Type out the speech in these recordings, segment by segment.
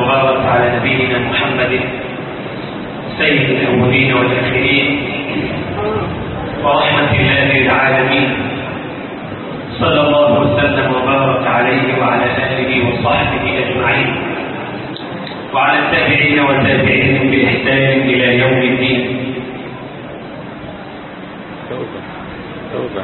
وبارك على نبينا محمد سيد الأولين والآخرين ورحمة الله للعالمين صلى الله وسلم وبارك عليه وعلى آله وصحبه أجمعين وعلى التابعين والتابعين بإحسان إلى يوم الدين توبة توبة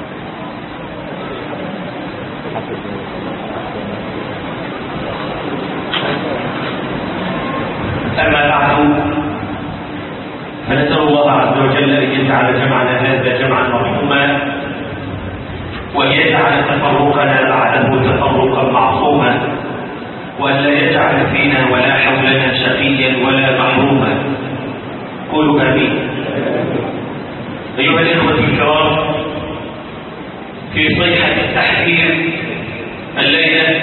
أما بعد فنسأل الله عز وجل أن يجعل جمعنا هذا جمعا مرحوما وأن يجعل تفرقنا بعده تفرقا معصوما وأن لا يجعل فينا ولا حولنا شقيا ولا محروما قولوا آمين أيها الإخوة الكرام في صيحة التحذير الليلة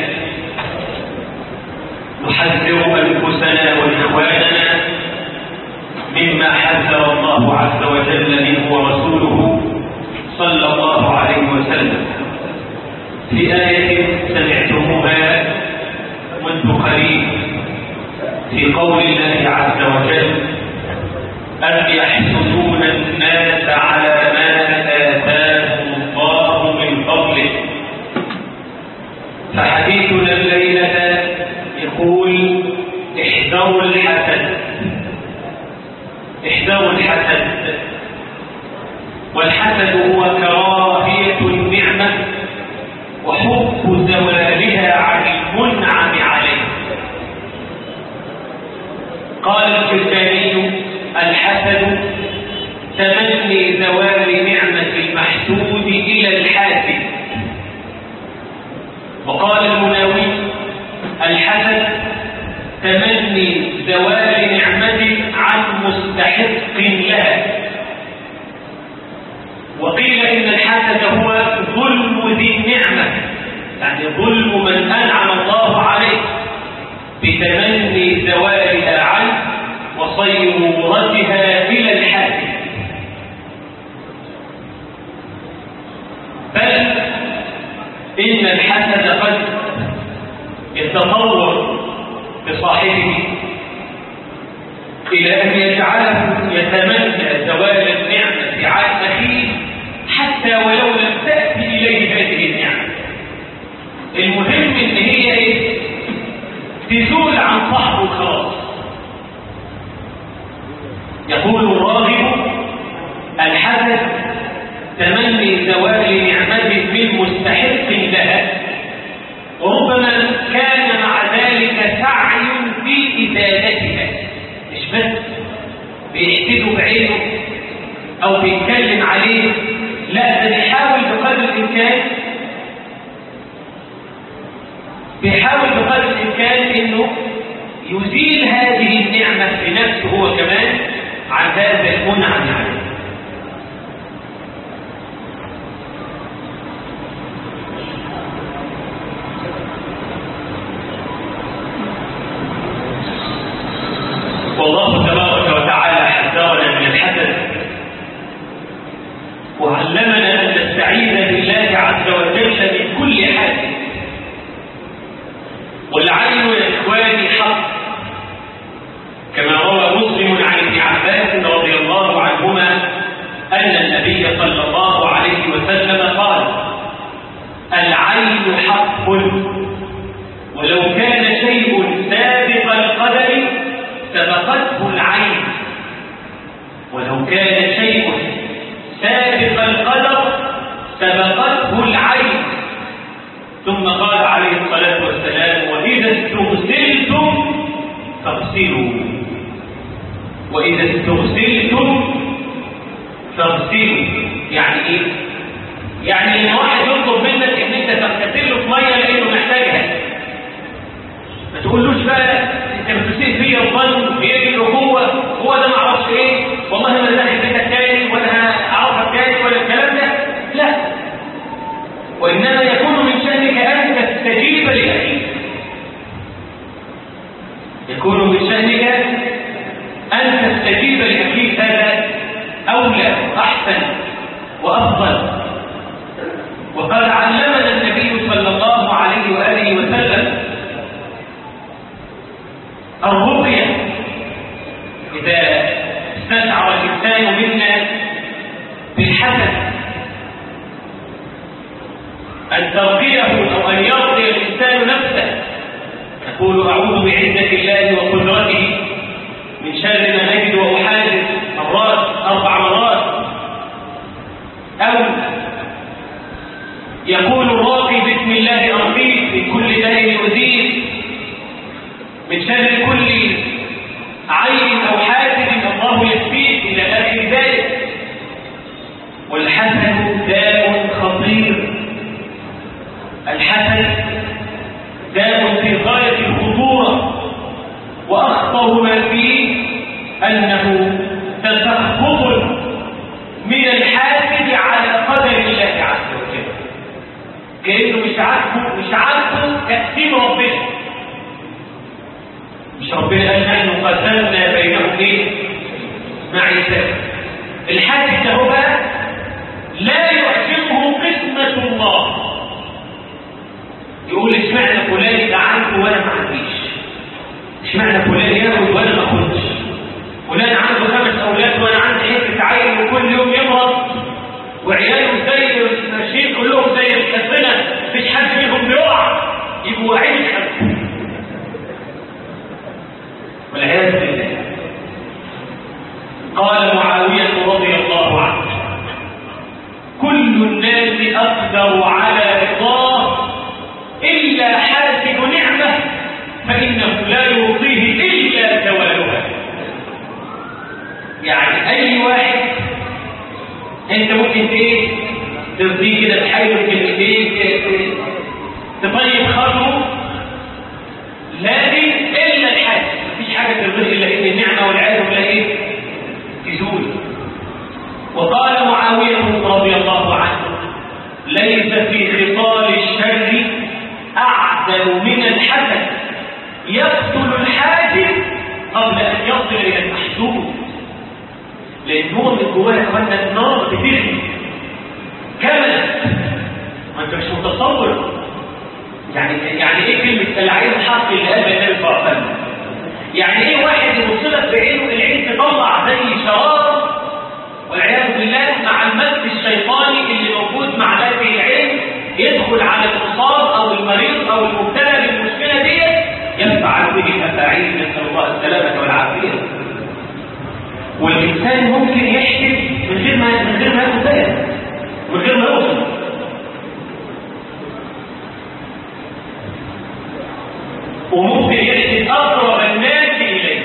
نحذر أنفسنا وإخواننا مما حذر الله عز وجل منه ورسوله صلى الله عليه وسلم في آية سمعتموها منذ قليل في قول الله عز وجل أم يحسدون الناس على ما آتاهم الله من فضله فحديثنا الليلة يقول احذروا الحسد احذروا الحسد والحسد هو كراهية النعمة وحب زوالها عن المنعم عليه قال الكلباني الحسد تمني زوال نعمة المحسود إلى الحاسد وقال المناوي الحسد تمني زوال نعمة عن مستحق لها وقيل إن الحسد هو ظلم ذي النعمة يعني ظلم من أنعم الله عليه بتمني زوالها عنه وصيرورتها إلى الحاسد بل إن الحسد قد يتطور بصاحبه إلى أن يجعله يتمنى زوال النعمة عن أخيه حتى ولو لم تأتي إليه هذه النعمة المهم إن هي إيه؟ تزول عن صاحبه خلاص يقول الراغب الحسد تمني زوال نعمة من مستحق لها وربما كان مع ذلك سعي في إزالتها مش بس بيحسده بعينه أو بيتكلم عليه لا ده بيحاول بقدر الإمكان بيحاول بقدر الإمكان إنه يزيل هذه النعمة بنفسه هو كمان عن هذا المنعم عليه والله تبارك وتعالى حذرنا من الحسد وعلمنا أن نستعيذ بالله عز وجل من كل حاسد والعين يا إخواني حق كما روى مسلم عن ابن عباس رضي الله عنهما أن النبي صلى الله عليه وسلم قال العين حق ولو كان شيء سابق القدر سبقته العين ولو كان شيء سابق القدر سبقته العين ثم قال عليه الصلاة والسلام وإذا استغسلتم فاغسلوا وإذا استغسلتم فاغسلوا يعني إيه؟ يعني إن واحد يطلب منك إن أنت تغتسل له في مية لأنه محتاجها ما تقولوش بقى أنت بتسيء فيا الظن بيجي له هو هو ده ما اعرفش إيه والله ما داخل بيتك تاني ولا أعرفك تاني ولا الكلام ده لا وإنما يكون من شأنك أن تستجيب لأخيك يكون من شأنك أن تستجيب لأخيك هذا أولى وأحسن وأفضل وقد علمنا النبي صلى الله عليه وآله وسلم الرقية إذا استشعر الإنسان منا بالحسد أن ترقيه أو أن يرضي الإنسان نفسه يقول أعوذ بعزة الله وقدرته من شر ما نجد وأحادث مرات أربع مرات أو يقول الراقي بسم الله أرقيك من كل داء يؤذيك من شر كل عين أو حاسد الله يشفيك إلى آخر ذلك والحسد داء خطير الحسد داء في غاية الخطورة وأخطر ما فيه أنه تسخط من الحاسد على قدر الله عز وجل كأنه مش عارفه مش عارفه تقسيم ربنا مش ربنا قال نحن قسمنا بينهم ايه معيشة الحاسد ده هو بقى لا يعجبه قسمة الله يقول اشمعنى فلان ده عنده وانا ما عنديش اشمعنى فلان ياخد وانا ما اخدش فلان عنده خمس اولاد وانا عندي حته عيل وكل يوم يمرض وعياله زي ماشيين كلهم زي الكسنه مفيش حد فيهم بيقع يبقوا عين خمسه والعياذ بالله قال معاويه رضي الله عنه كل الناس اقدر على رضاه إلا حاسب نعمة فإنه لا يعطيه إلا زوالها يعني أي واحد أنت ممكن إيه ترضيه كده تحاول كلمتين تطيب خاطره لكن إلا الحاسب مفيش حاجة ترضيه إلا إن النعمة والعياذ بالله إيه تزول وقال معاوية رضي الله عنه ليس في خصال الشر أعدل من الحسد يقتل الحاسد قبل أن يصل إلى المحسود لأن هو من جواه كمان النار بتغلي كملت ما أنت مش متصور يعني يعني إيه كلمة العين الحق اللي قالها النبي صلى الله عليه وسلم يعني إيه واحد يبص لك بعينه العين تطلع زي شراب والعياذ بالله مع المس الشيطاني اللي موجود مع هذه العين يدخل على المصاب او المريض او المبتلى بالمشكله دي يفعل به الافاعيل نسال الله السلامه والعافيه والانسان ممكن يحسد من غير ما من غير ما ياخد باله من غير ما يوصل وممكن يحسد اقرب الناس اليه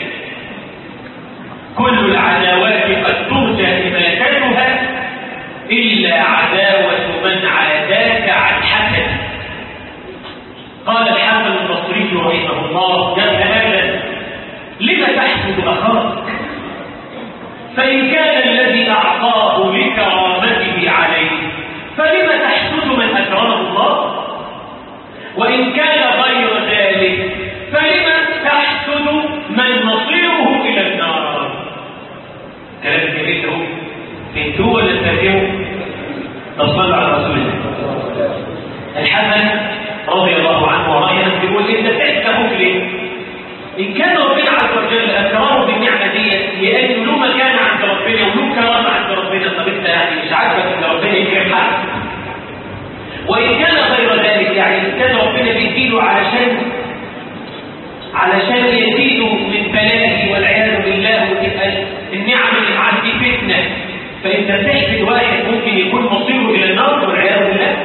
كل العداوات قد ترجى إماتتها إلا عداوة من عاداك عن حسد قال الحسن البصري رحمه الله يا ابن آدم لم تحسد أخاك فإن كان الذي أعطاه لكرامته عليه فلم تحسد من أكرمه الله وإن كان غير ذلك فلم تحسد من مصيره إلى النار كلام جميل اهو فهمتوه ولا تفهموا تصلوا على رسول الله الحسن رضي الله عنه ورأيه يقول انت تحسبك ليه ان كان ربنا عز وجل اكرمه بالنعمه دي لانه له مكان عند ربنا وله كرامه عند ربنا طب انت يعني مش عاجبك ان ربنا يكرم حد وان كان غير ذلك يعني ان كان ربنا بيديله علشان علشان يزيده من بلائه والعياذ بالله وتبقى النعم اللي معاه دي فتنه فانت تحسد واحد ممكن يكون مصيره الى النار والعياذ بالله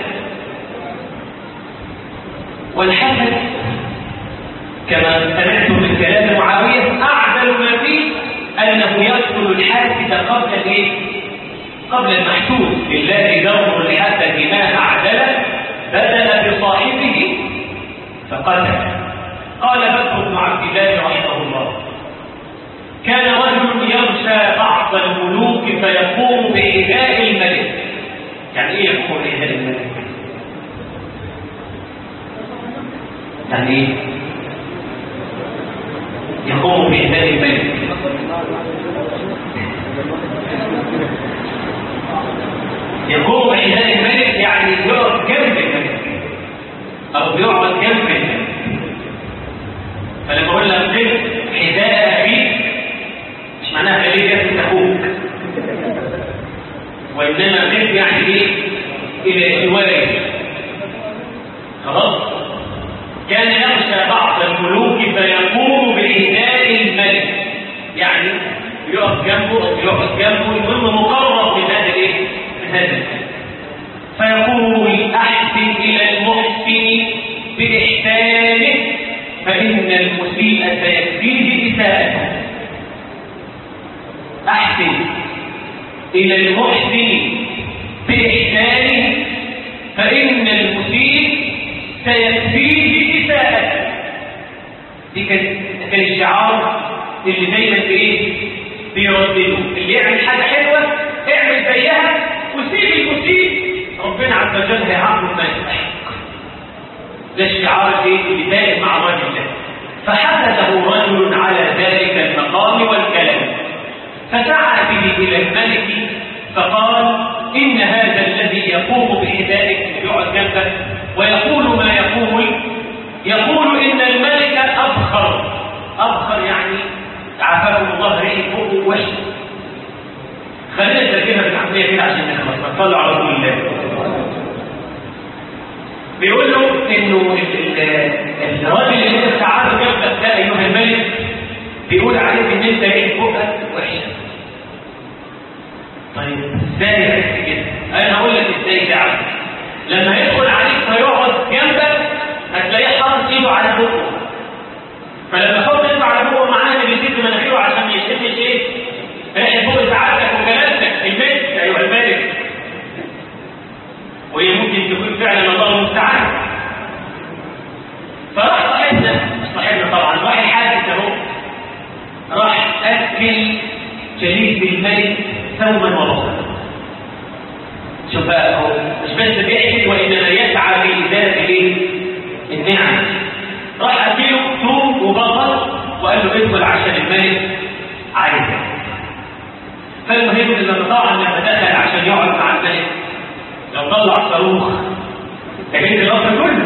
والحسد كما سمعت من كلام معاويه اعدل ما فيه انه يقتل الحاسد قبل الايه؟ قبل المحسود لله دور الحسد ما اعدل بدل بصاحبه فقتل قال بكر بن عبد الله رحمه الله كان رجل يغشى بعض الملوك فيقوم بإيذاء الملك يعني ايه يقوم بإيذاء الملك يعني ايه يقوم بإيذاء الملك يقوم بإيذاء الملك يعني يقف جنب الملك أو بيقعد جنب الملك فلما اقول لك قف حذاء أخيك مش معناها خليك ياسم أخوك وإنما غير يعني إيه إلى سواي خلاص كان يخشى بعض الملوك فيقوم بإهداء الملك يعني يقف جنبه يقف جنبه المهم مقرب من هذا الايه؟ من هذا الملك فيقول أحسن إلى المحسن بإحسانه فإن المسيء سيكفيه إساءته أحسن إلى المحسن بإحسانه فإن المسيء سيكفيه إساءته دي كان كان الشعار اللي دايما بايه بيردده اللي يعمل حاجه حلوه اعمل زيها وسيب المسيء ربنا عز وجل هيعاقبه ما يستحق ده الشعار ايه اللي دائم مع الرجل ده فحدثه رجل على ذلك المقام والكلام فسعى به الى الملك فقال ان هذا الذي يقوم بحذائك يقعد جنبك ويقول ما يقول يقول ان الملك ابخر ابخر يعني عافاكم الله ريح فوق وش خلينا نترجمها بالعقليه كده عشان نخلص نصلي على رسول الله بيقول له انه الراجل اللي انت استعاده جنبك ده ايها الملك بيقول عليك ان انت ريح فوقك وحشه طيب ازاي عرفت كده؟ انا هقول لك ازاي ده عارف لما يدخل عليك فيقعد جنبك هتلاقيه حاطط ايده على بقه فلما يحط ايده على بقه معناه ان بيسد مناخيره عشان ما يشمش ايه؟ ريحه فوق سعادتك وكلامتك المسك ايها الملك وهي ممكن تكون فعلا الله المستعان فراح صاحبنا مش صاحبنا طبعا راح الحادث اهو راح اكل جليد الملك ثوما وبصرا شوف بقى اهو مش بس بيحكي وانما يسعى بإزالة الايه؟ النعم راح اكله ثوم وبصل وقال له ادخل عشان الملك عايزك فالمهم ان طبعا لما دخل عشان يقعد مع الملك لو طلع صاروخ ده جيت القصر كله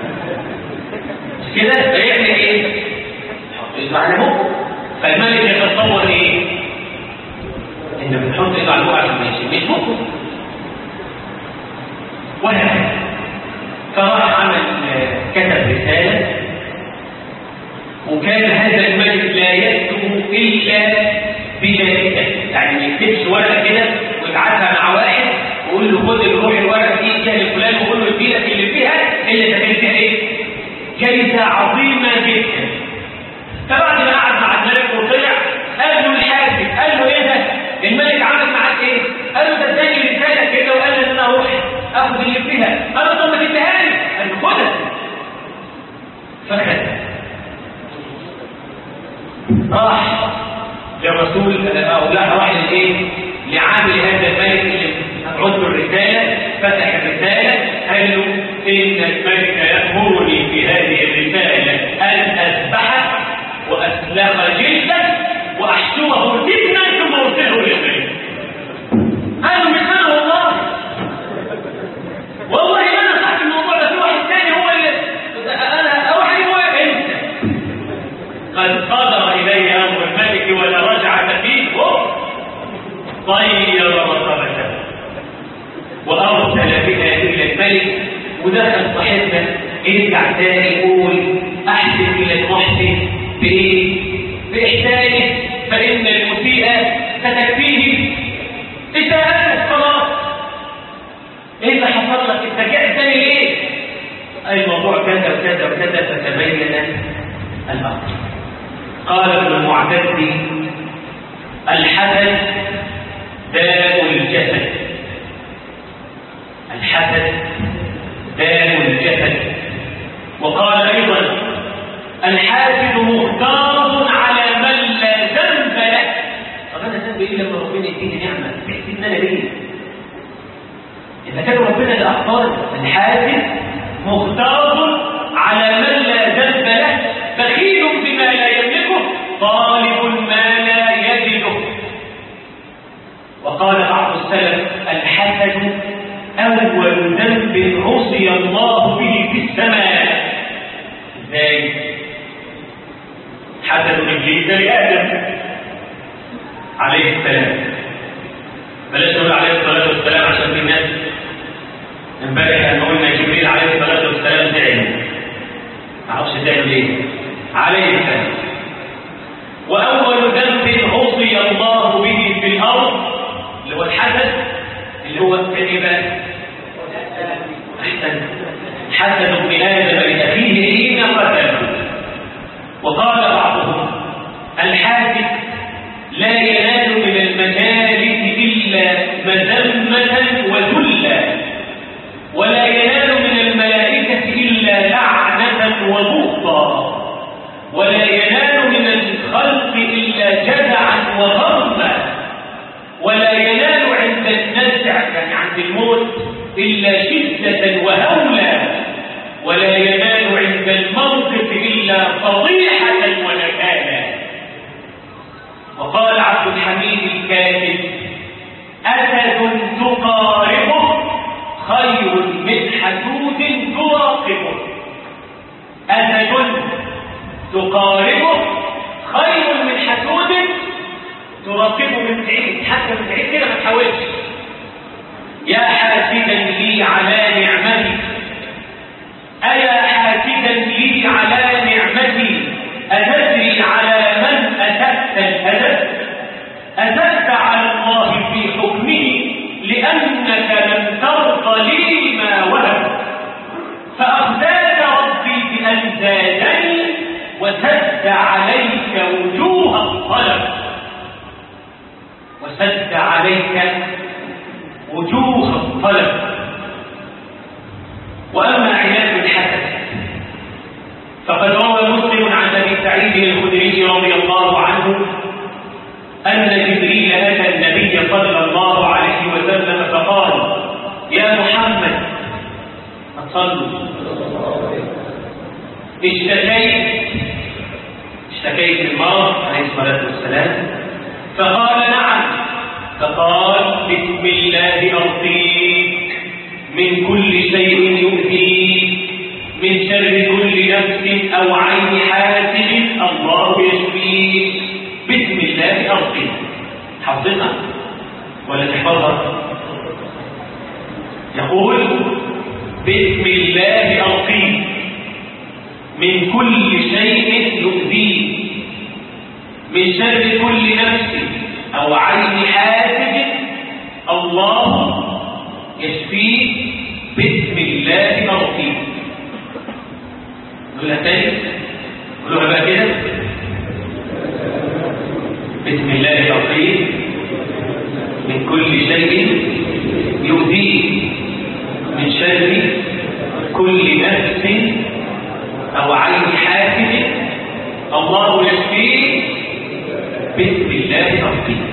مش كده فيعمل ايه؟ يحط ايده على بقه فالملك يتصور ايه؟ انه بنحط ايده على بقه عشان ما يشمش بقه وهكذا فراح عمل كتب رسالة وكان هذا الملك لا يكتب إلا بجائزة يعني ما يكتبش ورقة كده ويبعتها مع واحد ويقول له خد روح الورقة دي اديها لفلان وقول له ادي لك اللي فيها اللي تكتب فيها ايه؟ جائزة عظيمة جدا فبعد ما قعد مع الملك وطلع قال له الحاسب قال له ايه ده؟ الملك عمل معاك ايه؟ قال له ده اداني رسالة كده وقال لي ان انا اروح اخد اللي فيها قال له طب ما تديها لي قال له خدها فخدها راح للرسول او لا راح لايه لعامل هذا الملك اللي رد الرساله فتح الرساله قال له ان الملك يامرني في هذه الرساله ان اذبحك واسلخ جلدك واحشوه سجنا ثم ارسله للملك قال له مش انا والله والله ما انا صاحب الموضوع ده في واحد ثاني هو اللي انا واحد هو انت قد صدر الي امر الملك ولا رجعه فيه طير رقبته وارسل بها الى الملك ودخل صاحبنا يرجع تاني يقول احسن الى المحسن بايه؟ باحسانه فان المسيء ستكفيه اساءته خلاص ايه اللي حصل لك انت رجعت تاني ليه اي الموضوع كذا وكذا وكذا فتبين الامر قال ابن المعتز الحسد داء الجسد الحسد داء الجسد وقال ايضا الحاسد مختار على من لا ذنب له طب انا ذنب ايه لما ربنا يديني نعمه تحسد ان انا ليه إذا كان ربنا اللي أختار الحاسد مختار على من لا ذنب له بخيل بما لا يملكه طالب ما لا يجده وقال بعض السلف الحسد أول ذنب عصي الله به في السماء ازاي؟ حسد ابليس لادم عليه السلام بلاش نقول عليه الصلاه والسلام عشان في ناس امبارح لما قلنا جبريل عليه الصلاه والسلام زعل ما اعرفش زعل ليه عليه السلام واول ذنب عصي الله به في الارض اللي هو الحسد اللي هو العباد احسن حسد ابن ادم لاخيه حين قتله وقال بعضهم الحاسد لا ينال من المجالس الا مذمه وذلا ولا ينال من الملائكه الا لعنه وبغضا ولا ينال من الخلق الا جزعا وغربا ولا ينال عند النزع يعني عند الموت إلا شدة وهولا ولا ينال عند الموقف إلا فضيحة ونكالا وقال عبد الحميد الكاتب أسد تقاربه خير من حدود تراقبه أسد تقاربه خير من حدود تراقبه من بعيد حتى من بعيد كده ما تحاولش يا حاسدا لي على نعمتي أيا حاسدا لي على نعمتي أتدري على من أتت الأدب أتت على الله في حكمه لأنك لم ترضى لي ما وهب فأخزاك ربي بأن زادني وسد عليك وجوه الطلب وسد عليك وجوه الطلب واما علاج الحسد فقد روى مسلم عن ابي سعيد الخدري رضي الله عنه ان جبريل اتى النبي صلى الله عليه وسلم فقال يا محمد صلوا اشتكيت اشتكيت المرض عليه الصلاه والسلام فقال نعم فقال بسم الله أرقيك من كل شيء يؤذيك من شر كل نفس أو عين حاسد الله يشفيك بسم الله أرقيك حفظها ولا تحفظها يقول بسم الله أرقيك من كل شيء يؤذيك من شر كل نفس أو عين حاسد الله يشفيك بسم الله أرقيك نقولها تاني نقولها بقى كده بسم الله أرقيك من كل شيء يؤذيك من شر كل نفس أو عين حاسد الله يشفيك بسم الله أرقيك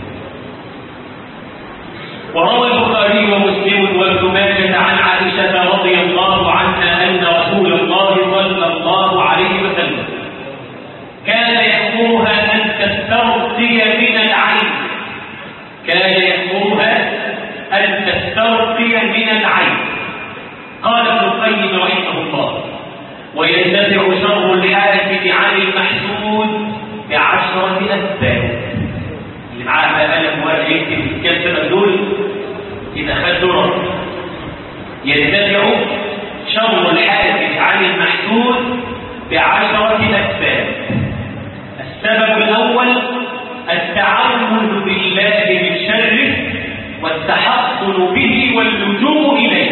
وروى البخاري ومسلم وابن ماجه عن عائشة رضي الله عنها أن رسول الله صلى الله عليه وسلم كان يأمرها أن تسترقي من العين كان يأمرها أن تسترقي من العين قال ابن القيم رحمه الله ويندفع شر الحاسد عن المحسود بعشرة أسباب اللي معاه بقى قلم وقال يكتب كام سبب دول يبقى خد درر يندفع شر الحاسد عن المحسود بعشرة أسباب السبب الأول التعوذ بالله من شره والتحصن به واللجوء إليه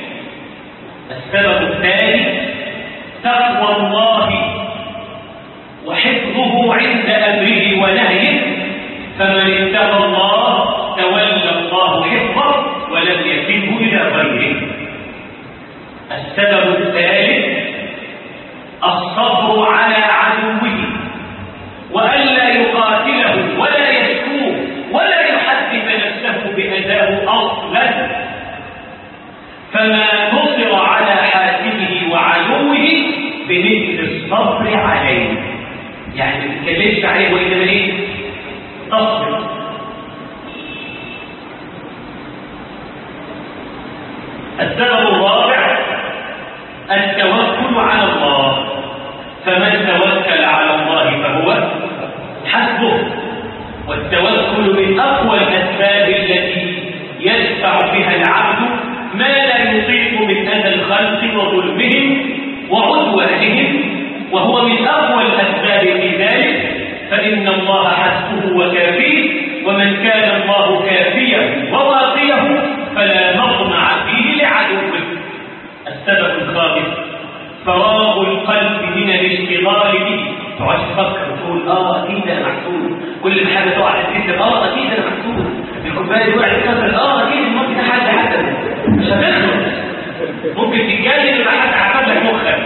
السبب الثاني تقوى الله وحفظه عند أمره ونهيه فمن اتقى الله تولى الله حفظه ولم يكله إلى غيره السبب الثالث الصبر على عدوه وألا يقاتله ولا يشكوه ولا يحدث نفسه بأذاه أصلا فما نصر على حاسبه وعدوه بمثل الصبر عليه يعني ما تتكلمش عليه وإنما ايه تصبر السبب الرابع التوكل على الله فمن توكل على الله فهو حسبه والتوكل من أقوى الأسباب التي يدفع بها العبد ما لا يطيق من أذى الخلق وظلمهم وعدوانهم وهو من أقوى الأسباب في ذلك فإن الله حسبه وكافيه ومن كان الله كافيا وواقيه فلا مطمع فيه لعدوه السبب الخامس فراغ القلب من الاشتغال به تقعد تفكر وتقول اه اكيد انا محسود كل ما حاجه تقع تفتكر اه اكيد انا محسود الكوبايه وقعت تكسر اه اكيد ممكن ده حد حسد مش هتخلص ممكن تتجنن يبقى حد عقد لك مخك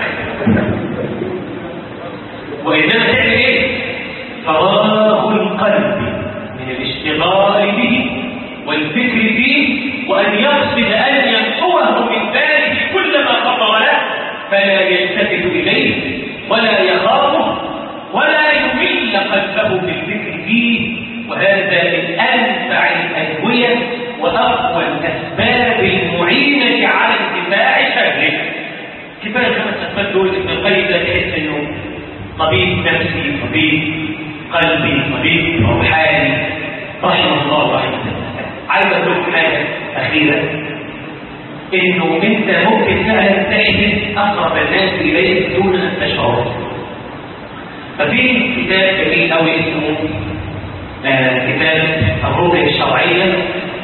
وانما تعمل ايه فراغ القلب من الاشتغال به والفكر فيه وان يقصد ان يمحوه من باله كل ما خطر له فلا يلتفت اليه ولا يخافه ولا يمل قلبه بالفكر فيه وهذا من انفع الادويه واقوى الاسباب المعينه على انتفاع شره كفايه الخمس اسباب دول ابن القيم ده تحس انه طبيب نفسي طبيب قلبي طبيب روحاني رحمه الله رحمه الله عايز اقول لكم حاجه اخيره انه انت ممكن فعلا تحدث اقرب الناس اليك دون ان تشعر ففي كتاب جميل قوي اسمه آه كتاب الرقيه الشرعيه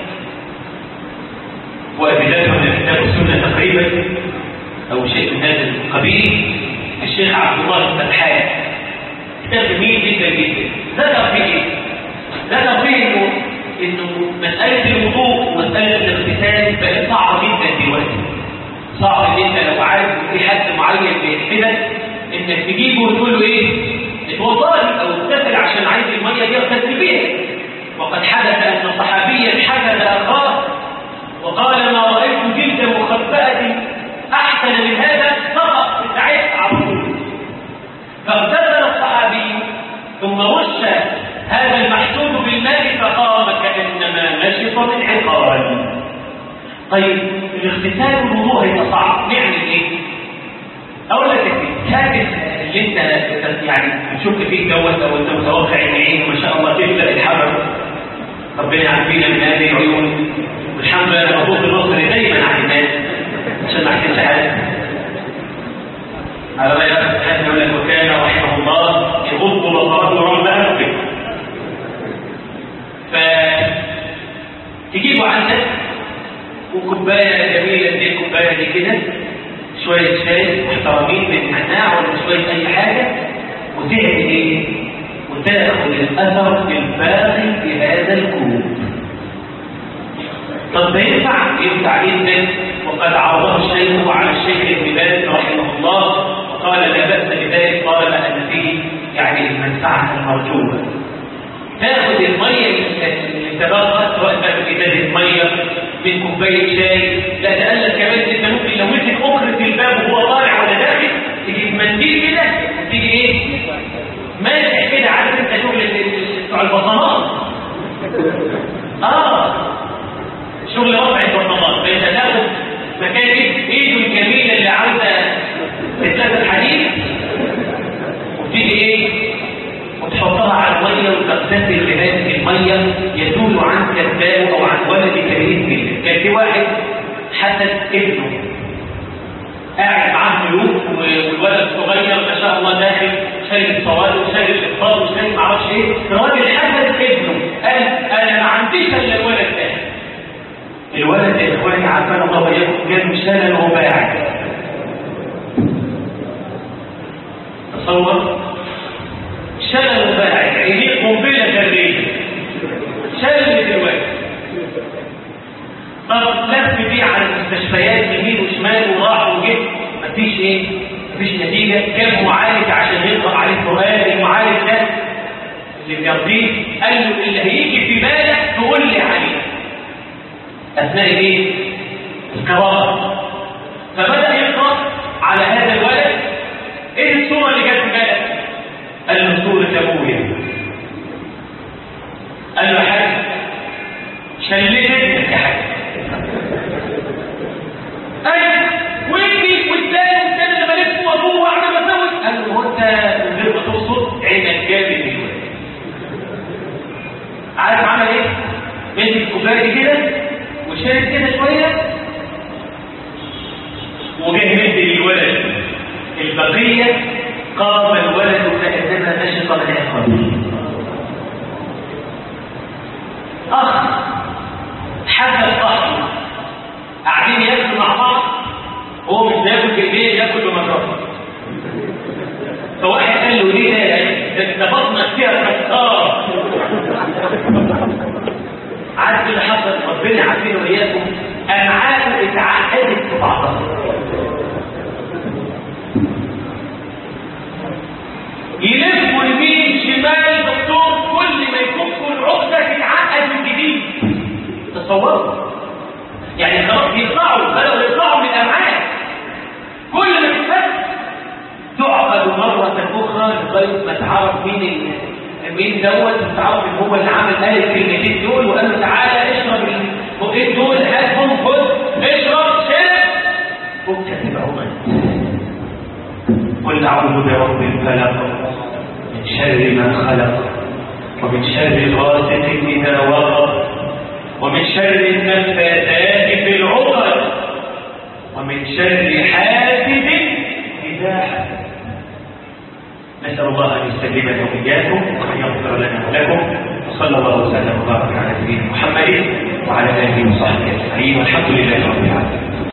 وبدايه من كتاب السنه تقريبا او شيء من هذا القبيل الشيخ عبد الله الفتحان كتاب جميل جدا جدا ذكر فيه ايه؟ ذكر فيه انه انه مساله الوضوء ومساله الاغتسال بقت صعبه جدا دلوقتي صعب ان انت لو عارف في حد معين بيحسدك انك تجيبه وتقول له ايه؟ اتوضى او اغتسل عشان عايز الميه دي اغتسل بيها وقد حدث ان صحابيا حسد اخاه وقال ما رايت جلد مخبأة احسن من هذا فقط في ساعتها على طول فاغتسل الصحابي ثم رش هذا المحسود بالماء فقام كانما نشط من عقال طيب الاغتسال والوضوء هيبقى صعب نعمل ايه؟ اقول لك هذا اللي انت يعني بتشك فيه دوت او انت متوقع ان عينه ما شاء الله تبدا الحجر ربنا يعافينا من هذه العيون والحمد لله انا بطوف البصري دايما على الناس عشان ما احكيش حاجه على رأي أخذ حسن يقول لك وكان رحمه الله يغض بصره رغم أنفه ف تجيبه عندك وكوباية جميلة زي الكوباية دي كده شوية شاي محترمين من نعناع ولا شوية أي حاجة وتعمل إيه؟ وتاخد الأثر الباقي في هذا الكوب طب ده ينفع؟ ينفع جدا وقد عرضه الشيخ على الشيخ ابن باز رحمه الله وقال لا بأس بذلك قال أن فيه يعني المنفعة المرجوة تاخد المية اللي تبقى سواء كانت ازازة مية من كوباية شاي لا تقلل كمان انت ممكن لو مسك أخرة الباب وهو طالع ولا داخل تجيب منديل كده وتيجي ايه؟ ماسح كده عارف انت شغل بتوع البطانات اه شغل رفع البطانات فانت تاخد مكان ايه ايده الجميله اللي عاوزه تتلبس حديد وتيجي ايه وتحطها على الميه وتغتسل بهذه الميه يزول عنك الداء او عن ولدك باذن الله كان في واحد حسد ابنه قاعد معاه ملوك والولد الصغير ما شاء الله داخل شايل الصواد وشايل الاطفال وشايل ما اعرفش ايه الراجل حسد ابنه قال انا ما عنديش الا الولد ده الولد يا اخواني عافانا الله واياكم كان شلل رباعي تصور شلل رباعي عينيه قنبله ذريه شلل الولد طب لف بيه على المستشفيات يمين وشمال وراح وجه مفيش ايه مفيش نتيجه جاب معالج عشان يقرا عليه القران المعالج ده اللي جنبيه قال له اللي هيجي في بالك تقول لي عليه اثناء ايه القراءه فبدا يقرا على هذا الولد ايه الصوره اللي جت في بالك قال له صوره ابويا قال له يا حاج شليت ابنك يا حاج قال ويجي والتاني والتاني لما لف وابوه واعمل مسوي قال له هو انت من غير ما تقصد عينك جابت الولد مسك الكوبايه دي كده وشرب كده شويه وجه مدي للولد البقيه قام الولد كانما نشط العقاب اخ حكى القحط قاعدين ياكلوا مع بعض هو مش بياكل بايديه ياكل بمجرته فواحد قال له ليه ده ده بطنك فيها كسار عارف اللي حصل ربنا يعافينا واياكم امعاءه اتعقدت في بعضها يلف يمين شمال دكتور كل ما يفك العقده تتعقد من جديد تصوروا يعني خلاص يقطعوا بدأوا يقطعوا من الامعاء كل ما تتفك تعقد مرة أخرى لغاية ما تعرف مين ال... مين دوت تعرف ان هو اللي عمل قال الكلمتين دول وقال له تعالى اشرب البقين دول هاتهم خد اشرب شرب فكت العقد قل اعوذ برب الفلق من شر ما خلق ومن شر غاسق اذا وقب ومن شر النفاثات في العقد ومن شر حاسد إذا حسد نسأل الله أن يستجيبنا وإياكم وأن يغفر لنا ولكم وصلى الله وسلم وبارك على نبينا محمد وعلى آله وصحبه أجمعين والحمد لله رب العالمين